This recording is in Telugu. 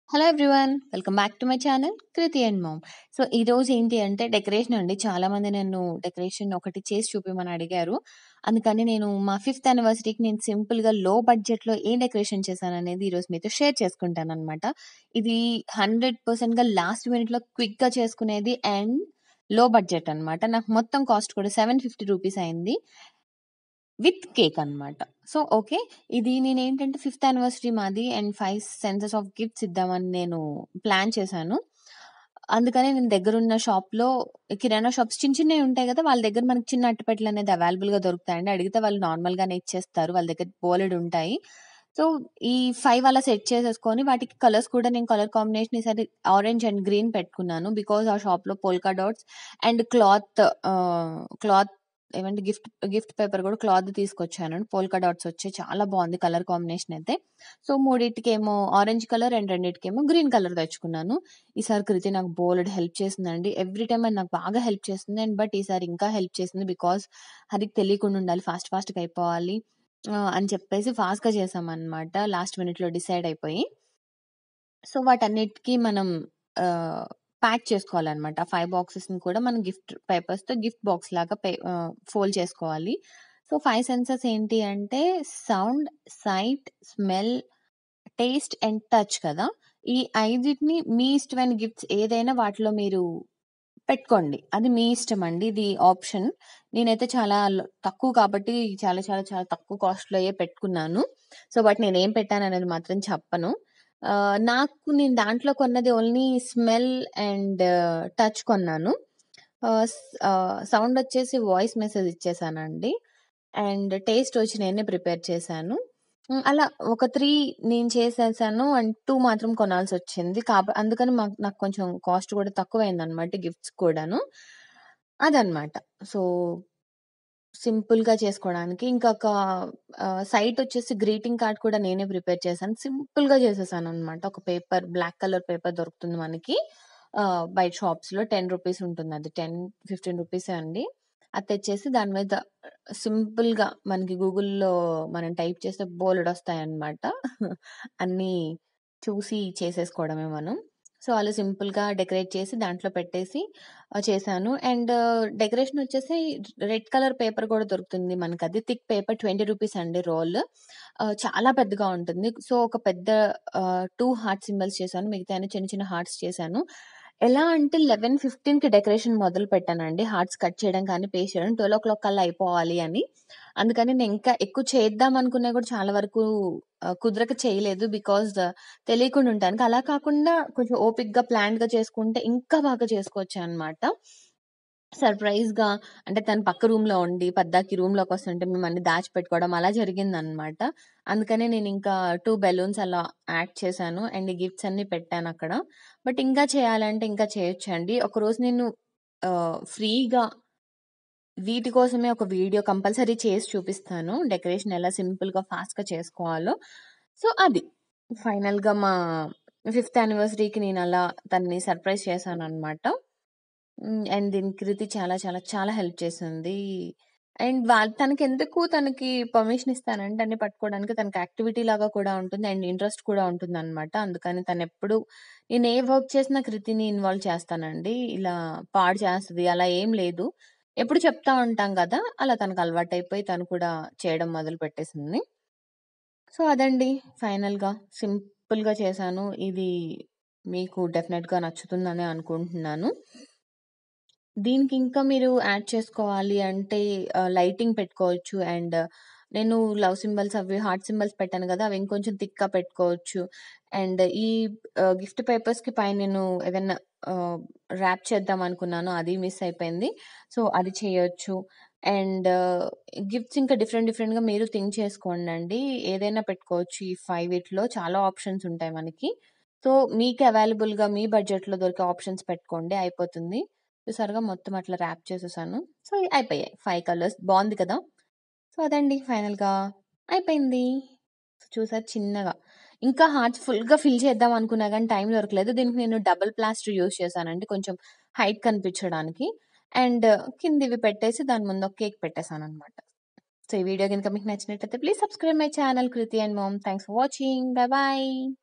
hello everyone welcome back to my channel Kriti and mom so ఈ రోజు ఏంటి అంటే డెకరేషన్ అండి చాలా మంది నన్ను డెకరేషన్ ఒకటి చేసి చూపిమని అడిగారు అందుకని నేను మా ఫిఫ్త్ యానివర్సరీకి నేను సింపుల్ గా లో బడ్జెట్ లో ఏ డెకరేషన్ చేశాను అనేది ఈ రోజు మీతో షేర్ చేసుకుంటాను అనమాట ఇది హండ్రెడ్ పర్సెంట్ గా లాస్ట్ మినిట్ లో క్విక్ గా చేసుకునేది అండ్ లో బడ్జెట్ అన్నమాట నాకు మొత్తం కాస్ట్ కూడా సెవెన్ ఫిఫ్టీ రూపీస్ అయింది విత్ కేక్ అన్నమాట సో ఓకే ఇది నేను ఏంటంటే ఫిఫ్త్ యానివర్సరీ మాది and five senses of gifts ఇద్దామని నేను ప్లాన్ చేశాను అందుకని నేను దగ్గరున్న షాప్ లో కిరాణా షాప్స్ చిన్న చిన్నవి ఉంటాయి కదా వాళ్ళ దగ్గర మనకి చిన్న అట్టపెట్టెలు అనేది అవైలబుల్ గా దొరుకుతాయండి అడిగితే వాళ్ళు నార్మల్ గానే ఇచ్చేస్తారు వాళ్ళ దగ్గర బోలెడు ఉంటాయి సో ఈ ఫైవ్ అలా సెట్ చేసేసుకొని వాటికి కలర్స్ కూడా నేను కలర్ కాంబినేషన్ ఈసారి ఆరెంజ్ అండ్ గ్రీన్ పెట్టుకున్నాను బికాస్ ఆ షాప్ లో polka dots and cloth cloth ఏమంటే గిఫ్ట్ గిఫ్ట్ పేపర్ కూడా క్లాత్ తీసుకొచ్చాను పోల్కా డాట్స్ వచ్చి చాలా బాగుంది కలర్ కాంబినేషన్ అయితే సో మూడింటికేమో ఆరెంజ్ కలర్ అండ్ రెండింటికేమో గ్రీన్ కలర్ తెచ్చుకున్నాను ఈసారి కృతి నాకు బోలెడ్ హెల్ప్ చేసిందండి ఎవ్రీ టైం అది నాకు బాగా హెల్ప్ చేస్తుంది అండ్ బట్ ఈసారి ఇంకా హెల్ప్ చేసింది బికాస్ హరికి తెలియకుండా ఉండాలి ఫాస్ట్ ఫాస్ట్గా అయిపోవాలి ఆ, అని చెప్పేసి ఫాస్ట్ గా చేసామన్నమాట లాస్ట్ మినిట్ లో డిసైడ్ అయిపోయి సో వాటన్నిటికీ మనం ప్యాక్ చేసుకోవాలన్నమాట ఫైవ్ బాక్సెస్ ని కూడా మనం గిఫ్ట్ పేపర్స్ తో గిఫ్ట్ బాక్స్ లాగా ఫోల్డ్ చేసుకోవాలి సో ఫైవ్ సెన్సెస్ ఏంటి అంటే sound sight smell taste and touch కదా ఈ ఐదిటిని మీ ఇష్టమైన గిఫ్ట్స్ ఏదైనా వాటిలో మీరు పెట్టుకోండి అది మీ ఇష్టం అండి ఇది ఆప్షన్ నేనైతే చాలా ల- తక్కువ కాబట్టి చాలా చాలా చాలా తక్కువ కాస్ట్ లో అయ్యే పెట్టుకున్నాను సో బట్ నేను ఏం పెట్టాను అనేది మాత్రం చెప్పను ఆ, నాకు నేను దాంట్లో కొన్నది ఓన్లీ స్మెల్ అండ్ టచ్ కొన్నాను సౌండ్ వచ్చేసి వాయిస్ మెసేజ్ ఇచ్చేసానండి అండ్ టేస్ట్ వచ్చి నేనే ప్రిపేర్ చేశాను ఉమ్, అలా ఒక త్రీ నేను చేసేసాను అండ్ టూ మాత్రం కొనాల్సి వచ్చింది కాబ అందుకని మాకు నాకు కొంచెం కాస్ట్ కూడా తక్కువైంది అనమాట గిఫ్ట్స్ కూడాను అదనమాట సో సింపుల్ గా చేసుకోవడానికి ఇంకొక సైట్ వచ్చేసి గ్రీటింగ్ కార్డ్ కూడా నేనే ప్రిపేర్ చేశాను సింపుల్ గా చేసేసాను అనమాట ఒక పేపర్ బ్లాక్ కలర్ పేపర్ దొరుకుతుంది మనకి ఆ, బయట షాప్స్ లో టెన్ రూపీస్ ఉంటుంది అది టెన్ ఫిఫ్టీన్ రూపీస్ అండి అది తెచ్చేసి దాని మీద సింపుల్ గా మనకి గూగుల్లో మనం టైప్ చేస్తే బోలెడు వస్తాయి అన్నమాట అన్ని చూసి చేసేసుకోవడమే మనం సో అలా సింపుల్ గా డెకరేట్ చేసి దాంట్లో పెట్టేసి ఆ, చేశాను అండ్ డెకరేషన్ వచ్చేసి రెడ్ కలర్ పేపర్ కూడా దొరుకుతుంది మనకి అది థిక్ పేపర్ ట్వంటీ రూపీస్ అండి రోల్ చాలా పెద్దగా ఉంటుంది సో ఒక పెద్ద టూ హార్ట్ సింబల్స్ చేశాను మిగతా అన్ని చిన్న చిన్న హార్ట్స్ చేశాను ఎలా అంటే లెవెన్ ఫిఫ్టీన్ కి డెకరేషన్ మొదలు పెట్టానండి హార్ట్స్ కట్ చేయడం కానీ పేస్ట్ చేయడం ట్వెల్వ్ ఓ క్లాక్ కల్లా అయిపోవాలి అని అందుకని నేను ఇంకా ఎక్కువ చేద్దాం అనుకున్నా కూడా చాలా వరకు ఆ, కుదరక చేయలేదు బికాజ్ తెలియకుండా ఉంటాను అలా కాకుండా కొంచెం ఓపిక్ గా ప్లాన్ గా చేసుకుంటే ఇంకా బాగా చేసుకోవచ్చు అన్నమాట సర్ప్రైజ్ గా అంటే తన పక్క రూమ్ లో ఉండి పద్దాకి రూమ్ లోకి వస్తుంటే మేము అన్ని దాచిపెట్టుకోవడం అలా జరిగింది అనమాట అందుకనే నేను ఇంకా టూ బెలూన్స్ అలా యాడ్ చేశాను అండ్ గిఫ్ట్స్ అన్ని పెట్టాను అక్కడ బట్ ఇంకా చేయాలంటే ఇంకా చేయొచ్చండి ఒక రోజు నేను ఫ్రీగా వీటి కోసమే ఒక వీడియో కంపల్సరీ చేసి చూపిస్తాను డెకరేషన్ ఎలా సింపుల్ గా ఫాస్ట్ గా చేసుకోవాలో సో అది ఫైనల్ గా మా ఫిఫ్త్ యానివర్సరీకి నేను అలా తనని సర్ప్రైజ్ చేశాను అనమాట అండ్ దీని కృతి చాలా చాలా చాలా హెల్ప్ చేసింది అండ్ వాళ్ళ తనకి ఎందుకు తనకి పర్మిషన్ ఇస్తానంటే అన్ని పట్టుకోవడానికి తనకి యాక్టివిటీ లాగా కూడా ఉంటుంది అండ్ ఇంట్రెస్ట్ కూడా ఉంటుంది అనమాట అందుకని తను ఎప్పుడు నేను ఏ వర్క్ చేసినా కృతిని ఇన్వాల్వ్ చేస్తానండి ఇలా పాడు చేస్తుంది అలా ఏం లేదు ఎప్పుడు చెప్తా ఉంటాం కదా అలా తనకు అలవాటు అయిపోయి తను కూడా చేయడం మొదలు పెట్టేసింది సో అదండి ఫైనల్ గా సింపుల్ గా చేశాను ఇది మీకు డెఫినెట్ గా నచ్చుతుందని అనుకుంటున్నాను దీనికి ఇంకా మీరు యాడ్ చేసుకోవాలి అంటే లైటింగ్ పెట్టుకోవచ్చు అండ్ నేను లవ్ సింబల్స్ అవి హార్ట్ సింబల్స్ పెట్టాను కదా అవి ఇంకొంచెం థిక్గా పెట్టుకోవచ్చు అండ్ ఈ గిఫ్ట్ పేపర్స్ కి పైన నేను ఏదైనా ర్యాప్ చేద్దాం అనుకున్నాను అది మిస్ అయిపోయింది సో అది చేయొచ్చు అండ్ గిఫ్ట్స్ ఇంకా డిఫరెంట్ డిఫరెంట్ గా మీరు థింక్ చేసుకోండి అండి ఏదైనా పెట్టుకోవచ్చు ఈ ఫైవ్ ఇట్లో చాలా ఆప్షన్స్ ఉంటాయి మనకి సో మీకు అవైలబుల్ గా మీ బడ్జెట్ లో దొరికే ఆప్షన్స్ పెట్టుకోండి అయిపోతుంది చూసారుగా మొత్తం అట్లా ర్యాప్ చేసేసాను సో అయిపోయాయి ఫైవ్ కలర్స్ బాగుంది కదా సో అదండి ఫైనల్ గా అయిపోయింది చూసారు చిన్నగా ఇంకా హార్ట్స్ ఫుల్ గా ఫిల్ చేద్దాం అనుకున్నా కానీ టైం దొరకలేదు దీనికి నేను డబుల్ ప్లాస్టర్ యూస్ చేశానండి కొంచెం హైట్ కనిపించడానికి అండ్ కిందివి పెట్టేసి దాని ముందు ఒక కేక్ పెట్టేశాను అనమాట సో ఈ వీడియో కనుక మీకు నచ్చినట్లయితే please subscribe my channel Kriti and mom thanks for watching bye bye